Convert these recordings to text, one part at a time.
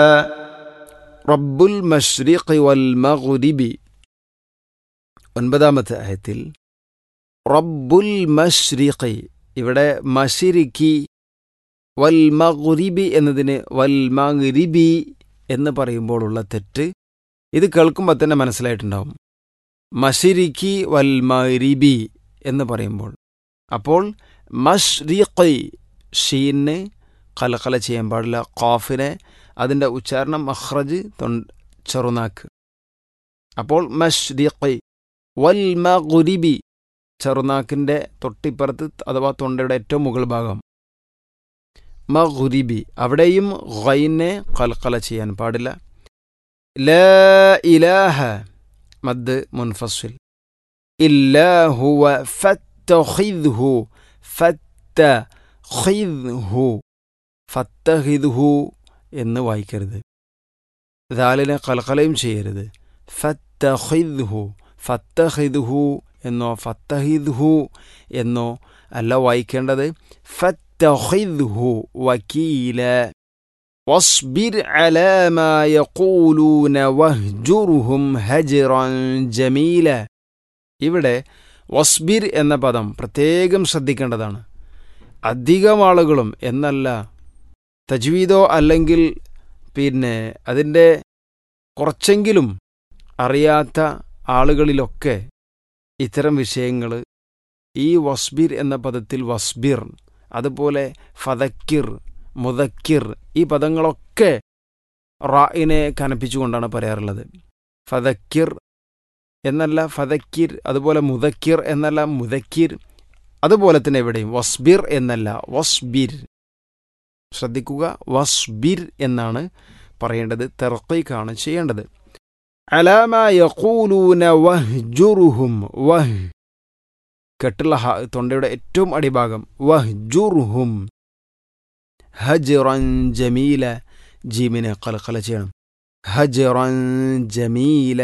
റബ്ബുൽ മഷ്രിഖി വൽ മഗ്രിബി ഒൻപതാമത്തെ ആയത്തിൽ റബ്ബുൽ മഷ്രിഖി ഇവിടെ മഷിരിഖി വൽ മഗ്രിബി എന്നതിന് വൽ മഗ്രിബി എന്ന് പറയുമ്പോഴുള്ള തെറ്റ് ഇത് കേൾക്കുമ്പോൾ തന്നെ മനസ്സിലായിട്ടുണ്ടാവും മഷിരിഖി വൽ മഗ്രിബി എന്ന് പറയുമ്പോൾ അപ്പോൾ മഷ്രിഖി ഷീന് കലക്കല ചെയ്യാൻ പാടില്ല ഖാഫിനെ അതിൻ്റെ ഉച്ചാരണം മഹ്റജ് തൊൺ ചെറുനാക്ക് അപ്പോൾ മഷ്രിഖി വൽ മഗ്രിബി ചെറുനാക്കിൻ്റെ തൊട്ടിപ്പുറത്ത് അഥവാ തൊണ്ടയുടെ ഏറ്റവും മുകൾ ഭാഗം മഗ്രിബി അവിടെയും ഖൈനെ കൽക്കല ചെയ്യാൻ പാടില്ല ല ഇലാഹ മദ് മുൻഫസിൽ ഇല്ലാഹുവ ഫത്തഖിദ്ഹു ഫത്തഖിദ്ഹു ഫത്തഹിദ്ഹു എന്ന് വായിക്കരുത് ദാലിനെ കൽക്കലയും ചെയ്യരുത് ഫത്തഹിദ്ഹു ഫത്തഹിദ്ഹു എന്നോ ഫത്തഹിദ്ഹു എന്നോ അല്ല വായിക്കേണ്ടത് ഫത്തഹിദ്ഹു വക്കീല واصبر على ما يقولون واهجرهم هجرا جميلا ഇവിടെ വസ്ബിർ എന്ന പദം പ്രത്യേകം ശ്രദ്ധിക്കേണ്ടതാണ് അധികം ആളുകളും എന്നല്ല തജ്വീദോ അല്ലെങ്കിൽ പിന്നെ അതിൻ്റെ കുറച്ചെങ്കിലും അറിയാത്ത ആളുകളിലൊക്കെ ഇത്തരം വിഷയങ്ങൾ ഈ വസ്ബിർ എന്ന പദത്തിൽ വസ്ബിർ അതുപോലെ ഫതക്കിർ മുതക്കിർ ഈ പദങ്ങളൊക്കെ റായിനെ കനപ്പിച്ചുകൊണ്ടാണ് പറയാറുള്ളത് ഫതക്കിർ എന്നല്ല ഫതക്കിർ അതുപോലെ മുതക്കിർ എന്നല്ല മുതക്കിർ അതുപോലെ തന്നെ എവിടെയും വസ്ബിർ എന്നല്ല വസ്ബിർ ശ്രദ്ധിക്കുക വസ്ബിർ എന്നാണ് പറയേണ്ടത് തെർക്കൈക്കാണ് ചെയ്യേണ്ടത് അലാമ യഖൂലൂന വഹ്ജുറുഹും വഹ് കെട്ടുള്ള ഹ തൊണ്ടയുടെ ഏറ്റവും അടിഭാഗം വഹ്ജുറുഹും ഹജ്റൻ ജമീല ജീമിനെ കലക്കല ചെയ്യണം ഹജ്റൻ ജമീല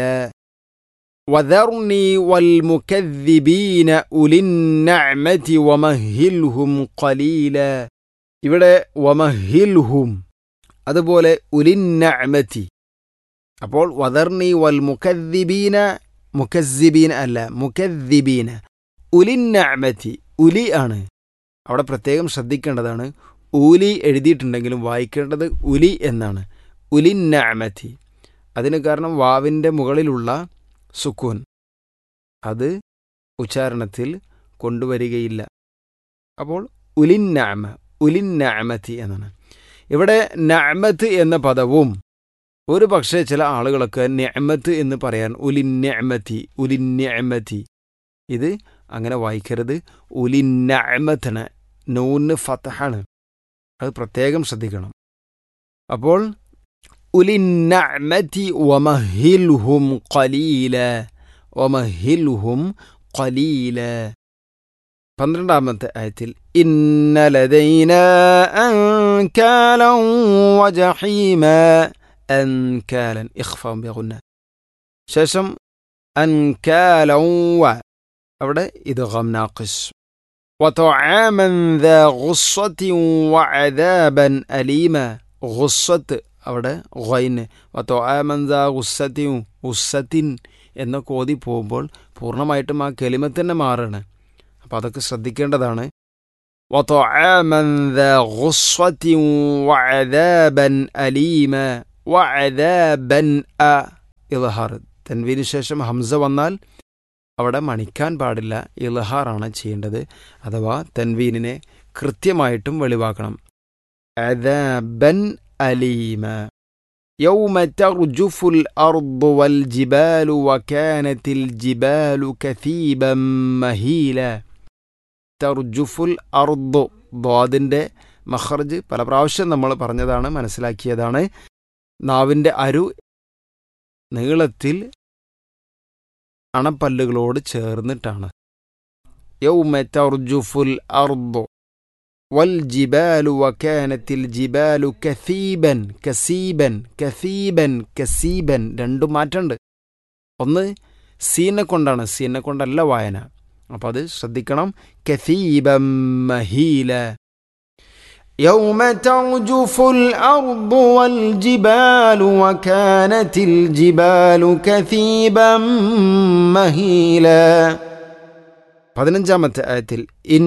وذرني والمكذبين أولي النعمة ومهلهم قليلا ഇവിടെ വമഹിൽഹും അതുപോലെ ഉലിന്നഅമതി അപ്പോൾ വദർണി വൽ മുക്കദ്ദിബീന മുക്കദ്ദിബീന അല്ല മുക്കദ്ദിബീന ഉലിന്നഅമതി ഉലി ആണ് അവിടെ പ്രത്യേകം ശ്രദ്ധിക്കേണ്ടതാണ് ഊലി എഴുതിയിട്ടുണ്ടെങ്കിലും വായിക്കേണ്ടത് ഉലി എന്നാണ് ഉലിന്നഅമതി അതിന് കാരണം വാവിൻ്റെ മുകളിലുള്ള സുക്കൂൻ അത് ഉച്ചാരണത്തിൽ കൊണ്ടുവരികയില്ല അപ്പോൾ ഉലിന്നഅമ ഉലിന്നഅമതി എന്നാണ് ഇവിടെ നഅമത്ത് എന്ന പദവും ഒരു പക്ഷേ ചില ആളുകളൊക്കെ നെഅമത്ത് എന്ന് പറയാൻ ഉലിന്നഅമതി ഉലിന്നഅമതി ഇത് അങ്ങനെ വായിക്കരുത് ഉലിന്നഅമത്തണ് നൂന് ഫതഹാണ് അത് പ്രത്യേകം ശ്രദ്ധിക്കണം അപ്പോൾ ഉലിന്നഅമതി വമഹിൽഹും ഖലീല വമഹിൽഹും ഖലീല പന്ത്രണ്ടാമത്തെ ആയത്തിൽ ഇന്നലതൈന അൻകാലൻ വജഹീമ അൻകാലൻ ഇഖ്ഫാം ബിഗുന്ന ശേഷം അൻകാലൻ വ അവിടെ ഇത് ഗം നാഖിസ് وطعاما ذا غصة وعذابا أليما غصة അവിടെ ഗൈന് വത്തോആമൻ ദാ ഗുസ്സത്തിയും ഉസ്സത്തിൻ എന്നൊക്കെ ഓതി പോകുമ്പോൾ പൂർണ്ണമായിട്ടും ആ കെലിമത്തന്നെ മാറാണ് അപ്പം അതൊക്കെ ശ്രദ്ധിക്കേണ്ടതാണ് وطعاما ذا غصة وعذابا أليما وعذابا أ ഇലഹാർ തൻവീന് ശേഷം ഹംസ വന്നാൽ അവിടെ മണിക്കാൻ പാടില്ല ഇലഹാറാണ് ചെയ്യേണ്ടത് അഥവാ തൻവീനിനെ കൃത്യമായിട്ടും വെളിവാക്കണം അദാബൻ അലീമ يوم ترجف الأرض والجبال وكانت الجبال كثيبا مهيلا തർജുഫുൽ അർദു ദ്വാദിൻ്റെ മഹർജ് പല പ്രാവശ്യം നമ്മൾ പറഞ്ഞതാണ് മനസ്സിലാക്കിയതാണ് നാവിൻ്റെ അരു നീളത്തിൽ അണപ്പല്ലുകളോട് ചേർന്നിട്ടാണ് യൗമ തർജുഫുൽ അർദു വൽ ജിബാലു വക്കാനത്തിൽ ജിബാലു കസീബൻ കസീബൻ കസീബൻ കസീബൻ രണ്ടും മാറ്റമുണ്ട് ഒന്ന് സീനെ കൊണ്ടാണ് സീനെ കൊണ്ടല്ല വായന അപ്പോൾ അത് ശ്രദ്ധിക്കണം കസീബം മഹീല يوم ترجف الأرض والجبال وكانت الجبال كثيبا مهيلا പതിനഞ്ചാമത്തെ ആയത്തിൽ